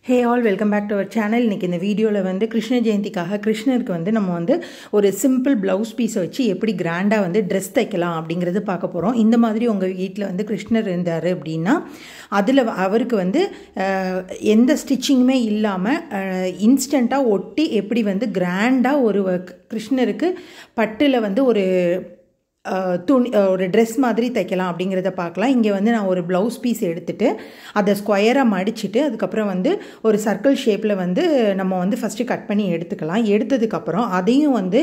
hey all welcome back to our channel இன்றைக்கி இந்த வீடியோவில் வந்து கிருஷ்ண ஜெயந்திக்காக கிருஷ்ணருக்கு வந்து நம்ம வந்து ஒரு சிம்பிள் ப்ளவுஸ் பீஸை வச்சு எப்படி கிராண்டாக வந்து ட்ரெஸ் தைக்கலாம் அப்படிங்கிறது பார்க்க போகிறோம் இந்த மாதிரி உங்கள் வீட்டில் வந்து கிருஷ்ணர் இருந்தார் அப்படின்னா அதில் அவருக்கு வந்து அஹ், எந்த ஸ்டிச்சிங்குமே இல்லாமல் இன்ஸ்டண்ட்டாக ஒட்டி எப்படி வந்து கிராண்டாக ஒரு கிருஷ்ணருக்கு பட்டில் வந்து ஒரு அஹ், துணி அஹ், ஒரு ட்ரெஸ் மாதிரி தைக்கலாம் அப்படிங்கிறத பார்க்கலாம் இங்கே வந்து நான் ஒரு ப்ளவுஸ் பீஸ் எடுத்துட்டு அதை ஸ்கொயராக மடிச்சிட்டு அதுக்கப்புறம் வந்து ஒரு சர்க்கிள் ஷேப்பில் வந்து நம்ம வந்து ஃபஸ்ட்டு கட் பண்ணி எடுத்துக்கலாம் எடுத்ததுக்கப்புறம் அதையும் வந்து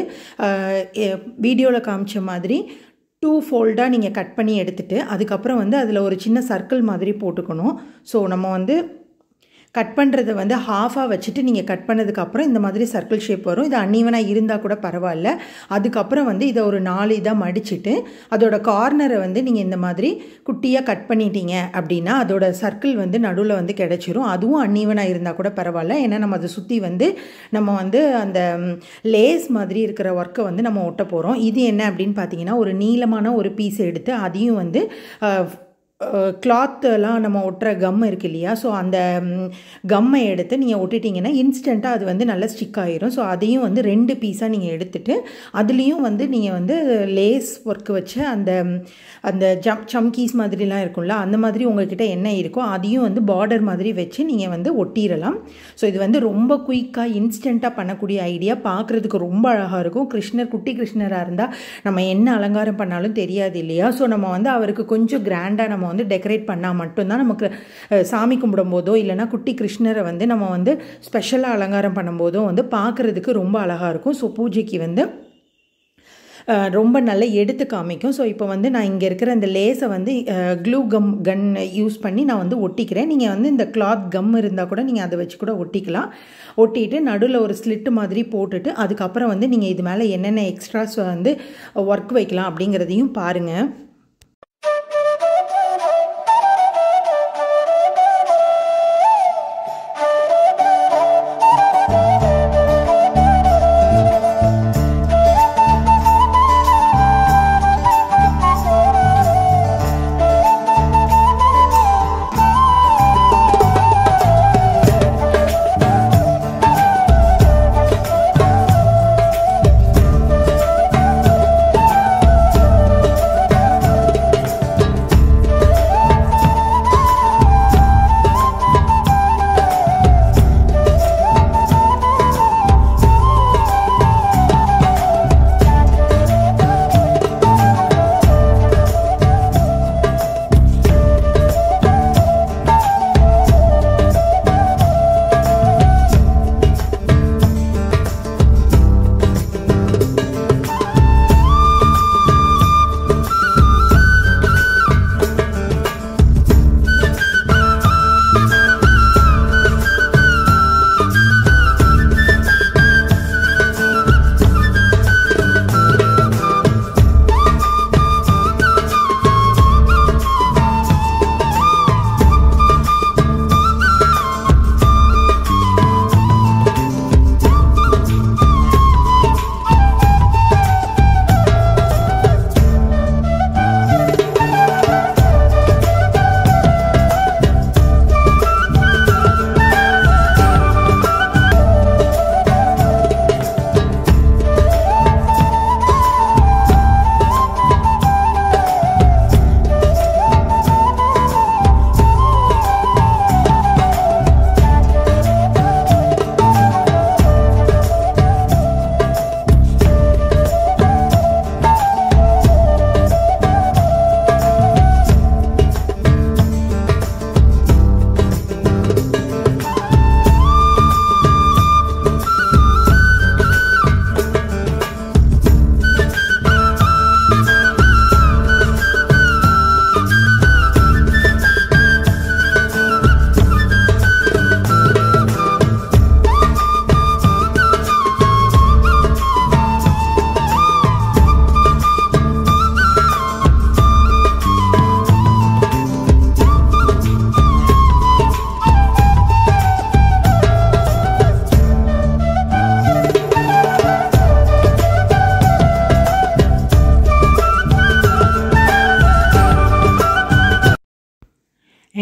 வீடியோவில் காமிச்ச மாதிரி டூ ஃபோல்டாக நீங்கள் கட் பண்ணி எடுத்துட்டு அதுக்கப்புறம் வந்து அதில் ஒரு சின்ன சர்க்கிள் மாதிரி போட்டுக்கணும் ஸோ நம்ம வந்து கட் பண்ணுறதை வந்து ஹாஃபாக வச்சுட்டு நீங்கள் கட் பண்ணதுக்கப்புறம் இந்த மாதிரி சர்க்கிள் ஷேப் வரும் இது அன்னீவனாக இருந்தால் கூட பரவாயில்ல அதுக்கப்புறம் வந்து இதை ஒரு நாலு இதாக மடிச்சிட்டு அதோட கார்னரை வந்து நீங்கள் இந்த மாதிரி குட்டியாக கட் பண்ணிட்டீங்க அப்படின்னா அதோட சர்க்கிள் வந்து நடுவில் வந்து கிடச்சிரும் அதுவும் அன்னீவனாக இருந்தால் கூட பரவாயில்ல ஏன்னா நம்ம அதை சுற்றி வந்து நம்ம வந்து அந்த லேஸ் மாதிரி இருக்கிற ஒர்க்கை வந்து நம்ம ஒட்ட போகிறோம் இது என்ன அப்படின்னு பார்த்தீங்கன்னா ஒரு நீளமான ஒரு பீஸ் எடுத்து அதையும் வந்து அஹ், கிளாத்தெல்லாம் நம்ம ஒட்டுற கம் இருக்கு இல்லையா ஸோ அந்த கம்மை எடுத்து நீங்கள் ஒட்டிட்டீங்கன்னா இன்ஸ்டண்ட்டாக அது வந்து நல்லா ஸ்டிக் ஆயிரும் ஸோ அதையும் வந்து ரெண்டு பீஸாக நீங்கள் எடுத்துட்டு அதுலேயும் வந்து நீங்கள் வந்து லேஸ் ஒர்க் வச்ச அந்த அந்த ஜம் சம்கீஸ் மாதிரிலாம் இருக்கும்ல அந்த மாதிரி உங்ககிட்ட என்ன இருக்கோ அதையும் வந்து பார்டர் மாதிரி வச்சு நீங்கள் வந்து ஒட்டிடலாம் ஸோ இது வந்து ரொம்ப குயிக்காக இன்ஸ்டண்ட்டாக பண்ணக்கூடிய ஐடியா பார்க்குறதுக்கு ரொம்ப அழகாக இருக்கும் கிருஷ்ணர் குட்டி கிருஷ்ணராக இருந்தால் நம்ம என்ன அலங்காரம் பண்ணாலும் தெரியாது இல்லையா ஸோ நம்ம வந்து அவருக்கு கொஞ்சம் கிராண்டாக நம்ம வந்து டெக்கரேட் பண்ணால் மட்டும்தான் நமக்கு அஹ், சாமி கும்பிடும் போதோ இல்லைனா குட்டி கிருஷ்ணரை வந்து நம்ம வந்து ஸ்பெஷலாக அலங்காரம் பண்ணும்போதோ வந்து பார்க்குறதுக்கு ரொம்ப அழகாக இருக்கும் ஸோ பூஜைக்கு வந்து அஹ், ரொம்ப நல்லா எடுத்து காமிக்கும் ஸோ இப்போ வந்து நான் இங்கே இருக்கிற இந்த லேஸை வந்து க்ளூ கம் கன் யூஸ் பண்ணி நான் வந்து ஒட்டிக்கிறேன் நீங்கள் வந்து இந்த கிளாத் கம் இருந்தால் கூட நீங்கள் அதை வச்சு கூட ஒட்டிக்கலாம் ஒட்டிட்டு நடுவில் ஒரு ஸ்லிட்டு மாதிரி போட்டுட்டு அதுக்கப்புறம் வந்து நீங்கள் இது மேலே என்னென்ன எக்ஸ்ட்ராஸ் வந்து ஒர்க் வைக்கலாம் அப்படிங்கிறதையும் பாருங்கள்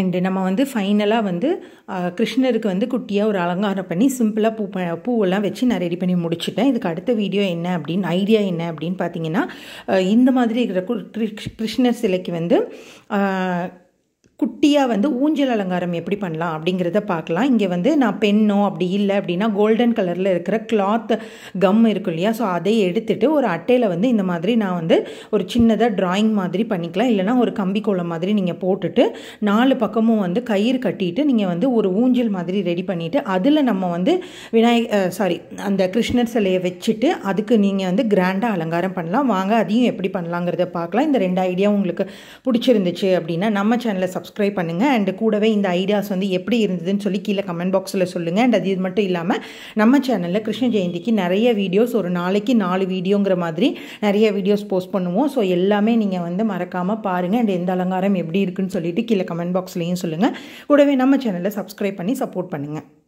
அண்டு நம்ம வந்து ஃபைனலாக வந்து கிருஷ்ணருக்கு வந்து குட்டியாக ஒரு அலங்காரம் பண்ணி சிம்பிளாக பூ பூவெல்லாம் வச்சு நான் ரெடி பண்ணி முடிச்சிட்டேன் இதுக்கு அடுத்த வீடியோ என்ன அப்படின்னு ஐடியா என்ன அப்படின்னு பார்த்தீங்கன்னா இந்த மாதிரி இருக்கிற கிருஷ்ணர் சிலைக்கு வந்து குட்டியாக வந்து ஊஞ்சல் அலங்காரம் எப்படி பண்ணலாம் அப்படிங்கிறத பார்க்கலாம் இங்கே வந்து நான் பெண்ணோ அப்படி இல்லை அப்படின்னா கோல்டன் கலரில் இருக்கிற கிளாத் கம் இருக்கும் இல்லையா ஸோ அதை எடுத்துகிட்டு ஒரு அட்டையில் வந்து இந்த மாதிரி நான் வந்து ஒரு சின்னதாக ட்ராயிங் மாதிரி பண்ணிக்கலாம் இல்லைனா ஒரு கம்பி கோலம் மாதிரி நீங்கள் போட்டுட்டு நாலு பக்கமும் வந்து கயிறு கட்டிட்டு நீங்கள் வந்து ஒரு ஊஞ்சல் மாதிரி ரெடி பண்ணிவிட்டு அதில் நம்ம வந்து விநாயக சாரி அந்த கிருஷ்ணர் சிலையை வச்சுட்டு அதுக்கு நீங்கள் வந்து கிராண்டாக அலங்காரம் பண்ணலாம் வாங்க அதையும் எப்படி பண்ணலாங்கிறத பார்க்கலாம் இந்த ரெண்டு ஐடியா உங்களுக்கு பிடிச்சிருந்துச்சு அப்படின்னா நம்ம சேனலை சப்ஸ்கிரைப் சப்ஸ்கிரைப் பண்ணுங்கள் அண்ட் கூடவே இந்த ஐடியாஸ் வந்து எப்படி இருந்ததுன்னு சொல்லி கீழே கமெண்ட் பாக்ஸில் சொல்லுங்கள் அண்ட் அது இது மட்டும் இல்லாமல் நம்ம சேனலில் கிருஷ்ண ஜெயந்திக்கு நிறைய வீடியோஸ் ஒரு நாளைக்கு நாலு வீடியோங்கிற மாதிரி நிறைய வீடியோஸ் போஸ்ட் பண்ணுவோம் ஸோ எல்லாமே நீங்கள் வந்து மறக்காமல் பாருங்கள் அண்ட் எந்த அலங்காரம் எப்படி இருக்குன்னு சொல்லிட்டு கீழே கமெண்ட் பாக்ஸ்லேயும் சொல்லுங்கள் கூடவே நம்ம சேனலை சப்ஸ்கிரைப் பண்ணி சப்போர்ட் பண்ணுங்கள்